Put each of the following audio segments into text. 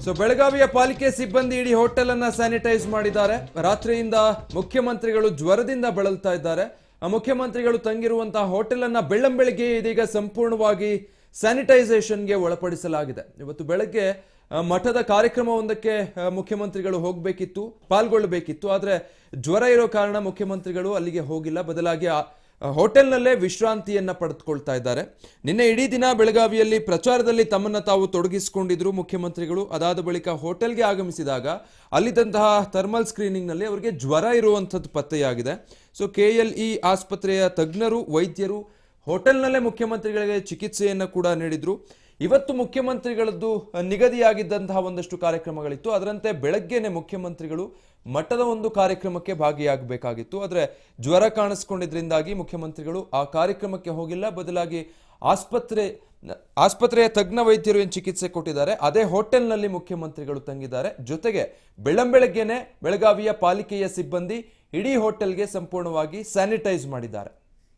so ಬೆಳಗಾವಿಯ ಪಾಲಿಕೆ ಸಿಬ್ಬಂದಿ ಇಡೀ ಹೋಟೆಲ್ ಅನ್ನ ಸ್ಯಾನಿಟೈಸ್ ಮಾಡಿದ್ದಾರೆ ರಾತ್ರಿಯಿಂದ ಮುಖ್ಯಮಂತ್ರಿಗಳು ಜ್ವರದಿಂದ ಬಳಲ್ತಾ ಇದ್ದಾರೆ ಆ ಮುಖ್ಯಮಂತ್ರಿಗಳು ತಂಗಿರುವಂತಹ ಹೋಟೆಲ್ ಅನ್ನ ಬೆಳ್ಳಂಬೆಳಗ್ಗೆ ಇದೀಗ ಸಂಪೂರ್ಣವಾಗಿ ಸ್ಯಾನಿಟೈಸೇಷನ್ಗೆ ಒಳಪಡಿಸಲಾಗಿದೆ ಇವತ್ತು ಬೆಳಗ್ಗೆ ಆ, ಮಠದ ಕಾರ್ಯಕ್ರಮವೊಂದಕ್ಕೆ ಆ, ಮುಖ್ಯಮಂತ್ರಿಗಳು ಹೋಗಬೇಕಿತ್ತು ಪಾಲ್ಗೊಳ್ಳಬೇಕಿತ್ತು ಆದರೆ ಜ್ವರ ಇರೋ ಕಾರಣ ಮುಖ್ಯಮಂತ್ರಿಗಳು ಅಲ್ಲಿಗೆ ಹೋಗಿಲ್ಲ ಬದಲಾಗಿ ಆ ಹೋಟೆಲ್ನಲ್ಲೇ ವಿಶ್ರಾಂತಿಯನ್ನ ಪಡೆದುಕೊಳ್ತಾ ಇದ್ದಾರೆ ನಿನ್ನೆ ಇಡೀ ದಿನ ಬೆಳಗಾವಿಯಲ್ಲಿ ಪ್ರಚಾರದಲ್ಲಿ ತಮ್ಮನ್ನ ತಾವು ತೊಡಗಿಸಿಕೊಂಡಿದ್ರು ಮುಖ್ಯಮಂತ್ರಿಗಳು ಅದಾದ ಬಳಿಕ ಹೋಟೆಲ್ಗೆ ಆಗಮಿಸಿದಾಗ ಅಲ್ಲಿದ್ದಂತಹ ಥರ್ಮಲ್ ಸ್ಕ್ರೀನಿಂಗ್ನಲ್ಲಿ ಅವರಿಗೆ ಜ್ವರ ಇರುವಂಥದ್ದು ಪತ್ತೆಯಾಗಿದೆ ಸೊ ಕೆ ಎಲ್ ಇ ಆಸ್ಪತ್ರೆಯ ತಜ್ಞರು ವೈದ್ಯರು ಹೋಟೆಲ್ನಲ್ಲೇ ಮುಖ್ಯಮಂತ್ರಿಗಳಿಗೆ ಚಿಕಿತ್ಸೆಯನ್ನು ಕೂಡ ನೀಡಿದ್ರು ಇವತ್ತು ಮುಖ್ಯಮಂತ್ರಿಗಳದ್ದು ನಿಗದಿಯಾಗಿದ್ದಂತಹ ಒಂದಷ್ಟು ಕಾರ್ಯಕ್ರಮಗಳಿತ್ತು ಅದರಂತೆ ಬೆಳಗ್ಗೆನೆ ಮುಖ್ಯಮಂತ್ರಿಗಳು ಮಠದ ಒಂದು ಕಾರ್ಯಕ್ರಮಕ್ಕೆ ಭಾಗಿಯಾಗಬೇಕಾಗಿತ್ತು ಆದರೆ ಜ್ವರ ಕಾಣಿಸ್ಕೊಂಡಿದ್ರಿಂದಾಗಿ ಮುಖ್ಯಮಂತ್ರಿಗಳು ಆ ಕಾರ್ಯಕ್ರಮಕ್ಕೆ ಹೋಗಿಲ್ಲ ಬದಲಾಗಿ ಆಸ್ಪತ್ರೆ ಆಸ್ಪತ್ರೆಯ ತಜ್ಞ ವೈದ್ಯರು ಏನು ಚಿಕಿತ್ಸೆ ಕೊಟ್ಟಿದ್ದಾರೆ ಅದೇ ಹೋಟೆಲ್ನಲ್ಲಿ ಮುಖ್ಯಮಂತ್ರಿಗಳು ತಂಗಿದ್ದಾರೆ ಜೊತೆಗೆ ಬೆಳ್ಳಂಬೆಳಗ್ಗೆನೆ ಬೆಳಗಾವಿಯ ಪಾಲಿಕೆಯ ಸಿಬ್ಬಂದಿ ಇಡೀ ಹೋಟೆಲ್ಗೆ ಸಂಪೂರ್ಣವಾಗಿ ಸ್ಯಾನಿಟೈಸ್ ಮಾಡಿದ್ದಾರೆ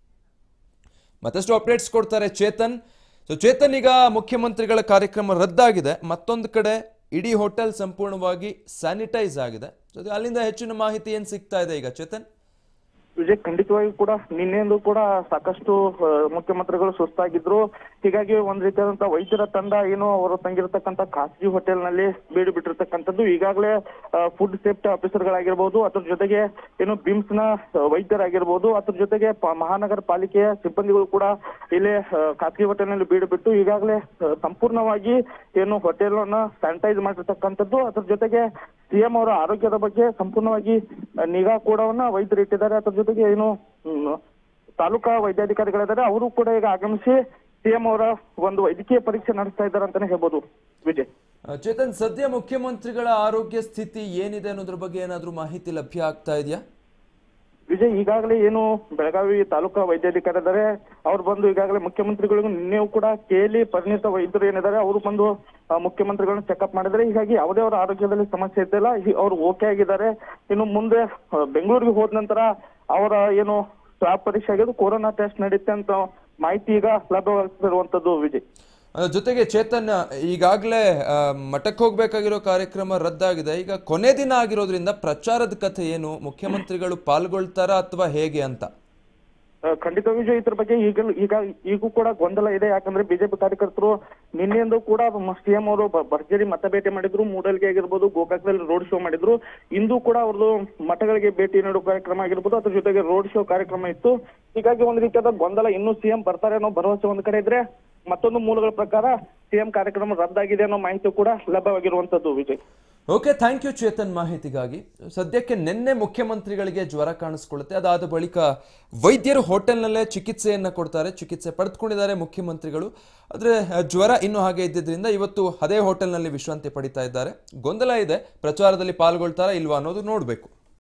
ಮತ್ತಷ್ಟು ಅಪ್ಡೇಟ್ಸ್ ಕೊಡ್ತಾರೆ ಚೇತನ್ ಸೊ ಚೇತನ್ ಈಗ ಮುಖ್ಯಮಂತ್ರಿಗಳ ಕಾರ್ಯಕ್ರಮ ರದ್ದಾಗಿದೆ ಮತ್ತೊಂದು ಕಡೆ ಇಡೀ ಹೋಟೆಲ್ ಸಂಪೂರ್ಣವಾಗಿ ಸ್ಯಾನಿಟೈಸ್ ಆಗಿದೆ ಸೊ ಅದು ಅಲ್ಲಿಂದ ಹೆಚ್ಚಿನ ಮಾಹಿತಿ ಏನ್ ಸಿಗ್ತಾ ಇದೆ ಈಗ ಚೇತನ್ ವಿಜಯ್ ಖಂಡಿತವಾಗಿ ಕೂಡ ನಿನ್ನೆಂದು ಕೂಡ ಸಾಕಷ್ಟು ಆ, ಮುಖ್ಯಮಂತ್ರಿಗಳು ಸುಸ್ತಾಗಿದ್ರು ಹೀಗಾಗಿ ಒಂದ್ ರೀತಿಯಾದಂತ ವೈದ್ಯರ ತಂಡ ಏನು ಅವರು ತಂಗಿರತಕ್ಕಂತ ಖಾಸಗಿ ಹೋಟೆಲ್ ನಲ್ಲಿ ಬೀಡು ಬಿಟ್ಟಿರ್ತಕ್ಕಂಥದ್ದು ಈಗಾಗಲೇ ಫುಡ್ ಸೇಫ್ಟಿ ಆಫೀಸರ್ ಗಳಾಗಿರ್ಬೋದು ಅದ್ರ ಜೊತೆಗೆ ಏನು ಬಿಮ್ಸ್ ನ ಆ, ವೈದ್ಯರಾಗಿರ್ಬೋದು ಅದ್ರ ಜೊತೆಗೆ ಪ- ಮಹಾನಗರ ಪಾಲಿಕೆಯ ಸಿಬ್ಬಂದಿಗಳು ಕೂಡ ಇಲ್ಲೇ ಆ, ಖಾಸಗಿ ಹೋಟೆಲ್ ನಲ್ಲಿ ಬೀಡು ಬಿಟ್ಟು ಈಗಾಗಲೇ ಆ, ಸಂಪೂರ್ಣವಾಗಿ ಏನು ಹೋಟೆಲ್ ಅನ್ನ ಸ್ಯಾನಿಟೈಸ್ ಮಾಡಿರ್ತಕ್ಕಂಥದ್ದು ಅದ್ರ ಜೊತೆಗೆ ಸಿಎಂ ಅವರ ಆರೋಗ್ಯದ ಬಗ್ಗೆ ಸಂಪೂರ್ಣವಾಗಿ ಆ, ನಿಗಾ ಕೂಡವನ್ನ ವೈದ್ಯರು ಇಟ್ಟಿದ್ದಾರೆ ಅದ್ರ ಜೊತೆಗೆ ಏನು ಹ್ಮ್, ತಾಲೂಕಾ ವೈದ್ಯಾಧಿಕಾರಿಗಳಿದ್ದಾರೆ ಅವರು ಕೂಡ ಈಗ ಆಗಮಿಸಿ ಸಿಎಂ ಅವರ ಒಂದು ವೈದ್ಯಕೀಯ ಪರೀಕ್ಷೆ ನಡೆಸ್ತಾ ಇದ್ದಾರೆ ಅಂತಾನೆ ಹೇಳ್ಬೋದು ವಿಜಯ್ ಆ, ಚೇತನ್ ಸದ್ಯ ಮುಖ್ಯಮಂತ್ರಿಗಳ ಆರೋಗ್ಯ ಸ್ಥಿತಿ ಏನಿದೆ ಅನ್ನೋದ್ರ ಬಗ್ಗೆ ಏನಾದ್ರೂ ಮಾಹಿತಿ ಲಭ್ಯ ಆಗ್ತಾ ಇದೆಯಾ ವಿಜಯ್ ಈಗಾಗಲೇ ಏನು ಬೆಳಗಾವಿ ತಾಲೂಕಾ ವೈದ್ಯಾಧಿಕಾರಿ ಇದ್ದಾರೆ ಅವ್ರು ಬಂದು ಈಗಾಗಲೇ ಮುಖ್ಯಮಂತ್ರಿಗಳಿಗೂ ನಿನ್ನೆಯೂ ಕೂಡ ಕೇಳಿ ಪರಿಣಿತ ವೈದ್ಯರು ಏನಿದ್ದಾರೆ ಅವರು ಬಂದು ಆ, ಮುಖ್ಯಮಂತ್ರಿಗಳನ್ನ ಚೆಕ್ಅಪ್ ಮಾಡಿದ್ರೆ ಹೀಗಾಗಿ ಯಾವುದೇ ಅವರ ಆರೋಗ್ಯದಲ್ಲಿ ಸಮಸ್ಯೆ ಇದ್ದಿಲ್ಲ ಹಿ- ಅವ್ರು ಓಕೆ ಆಗಿದ್ದಾರೆ ಇನ್ನು ಮುಂದೆ ಆ, ಬೆಂಗಳೂರಿಗೆ ಹೋದ ನಂತರ ಅವರ ಏನು ಸ್ವಾಬ್ ಪರೀಕ್ಷೆ ಆಗಿದ್ದು ಕೊರೋನಾ ಟೆಸ್ಟ್ ನಡೆಯುತ್ತೆ ಅಂತ ಮಾಹಿತಿ ಈಗ ಲಭ್ಯವಾಗ್ತಿರುವಂತದ್ದು ವಿಜಯ್ ಅದ್ರ ಜೊತೆಗೆ ಚೇತನ್ ಈಗಾಗಲೇ ಮಠಕ್ಕೆ ಹೋಗ್ಬೇಕಾಗಿರೋ ಕಾರ್ಯಕ್ರಮ ರದ್ದಾಗಿದೆ ಈಗ ಕೊನೆ ದಿನ ಆಗಿರೋದ್ರಿಂದ ಪ್ರಚಾರದ ಕಥೆ ಏನು ಮುಖ್ಯಮಂತ್ರಿಗಳು ಪಾಲ್ಗೊಳ್ತಾರಾ ಅಥವಾ ಹೇಗೆ ಅಂತ ಆ, ಖಂಡಿತ ವಿಜಯ್ ಇದ್ರ ಬಗ್ಗೆ ಈಗಲೂ ಈಗ ಈಗೂ ಕೂಡ ಗೊಂದಲ ಇದೆ ಯಾಕಂದ್ರೆ ಬಿಜೆಪಿ ಕಾರ್ಯಕರ್ತರು ನಿನ್ನೆಂದು ಕೂಡ ಸಿಎಂ ಅವರು ಬ- ಭರ್ಜರಿ ಮತ ಭೇಟಿ ಮಾಡಿದ್ರು ಮೂಡಲ್ಗೆ ಆಗಿರ್ಬೋದು ಗೋಕಾಕದಲ್ಲಿ ರೋಡ್ ಶೋ ಮಾಡಿದ್ರು ಇಂದು ಕೂಡ ಅವ್ರದ್ದು ಮಠಗಳಿಗೆ ಭೇಟಿ ನೀಡುವ ಕಾರ್ಯಕ್ರಮ ಆಗಿರ್ಬೋದು ಅದ್ರ ಜೊತೆಗೆ ರೋಡ್ ಶೋ ಕಾರ್ಯಕ್ರಮ ಇತ್ತು ಹೀಗಾಗಿ ಒಂದ್ ರೀತಿಯಾದ ಗೊಂದಲ ಇನ್ನೂ ಸಿಎಂ ಬರ್ತಾರೆ ಅನ್ನೋ ಭರವಸೆ ಒಂದ್ ಕಡೆ ಇದ್ರೆ ಮತ್ತೊಂದು ಮೂಲಗಳ ಪ್ರಕಾರ ಸಿಎಂ ಕಾರ್ಯಕ್ರಮ ರದ್ದಾಗಿದೆ ಅನ್ನೋ ಮಾಹಿತಿ ಕೂಡ ಲಭ್ಯವಾಗಿರುವಂತದ್ದು Vijay okay thank you Chetan ಮಾಹಿತಿಗಾಗಿ ಸದ್ಯಕ್ಕೆ ನಿನ್ನೆ ಮುಖ್ಯಮಂತ್ರಿಗಳಿಗೆ ಜ್ವರ ಕಾಣಿಸ್ಕೊಳ್ಳುತ್ತೆ ಅದಾದ ಬಳಿಕ ವೈದ್ಯರು ಹೋಟೆಲ್ನಲ್ಲೇ ಚಿಕಿತ್ಸೆಯನ್ನು ಕೊಡ್ತಾರೆ ಚಿಕಿತ್ಸೆ ಪಡೆದುಕೊಂಡಿದ್ದಾರೆ ಮುಖ್ಯಮಂತ್ರಿಗಳು ಆದರೆ ಜ್ವರ ಇನ್ನೂ ಹಾಗೆ ಇದ್ದಿದ್ದರಿಂದ ಇವತ್ತು ಅದೇ ಹೋಟೆಲ್ನಲ್ಲಿ ವಿಶ್ರಾಂತಿ ಪಡಿತಾ ಇದ್ದಾರೆ ಗೊಂದಲ ಇದೆ ಪ್ರಚಾರದಲ್ಲಿ ಪಾಲ್ಗೊಳ್ತಾರಾ ಇಲ್ವಾ ಅನ್ನೋದು ನೋಡಬೇಕು